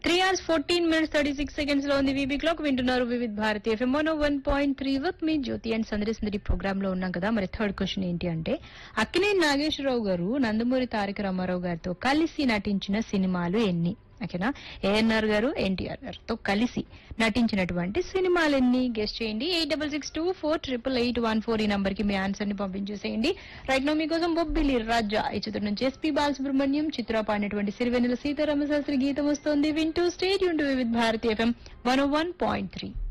three hours fourteen minutes thirty six seconds లో ఉంది VB clock వింటున్నారు Vividh Bharati FM one point three with మీ Jyothi and సందరి సందరి ప్రోగ్రామ్ లో ఉన్నాం కదా మరి థర్డ్ క్వశ్చన్ ఏంటి అంటే అక్కినేని నాగేశ్వరరావు గారు నందమూరి తారక రామారావు గారితో కలిసి నటించిన సినిమాలు ఎన్ని ఓకేనా ఏఎన్ఆర్ గారు ఎన్టీఆర్ గారితో కలిసి నటించినటువంటి సినిమాలు ఎన్ని గెస్ట్ చేయండి eight double six two four triple eight one four ఈ నంబర్ కి మీ ఆన్సర్ ని పంపించేసేయండి రైట్ నో మీకోసం బొబ్బిలి రాజా ఈ చిత్రం నుంచి ఎస్పీ బాలసుబ్రహ్మణ్యం చిత్ర పాడినటువంటి సిరివెన్నెల సీతారామ శాస్త్రి గీతం వస్తోంది వింటూ స్టేట్ యూన్ with Bharati FM one one point three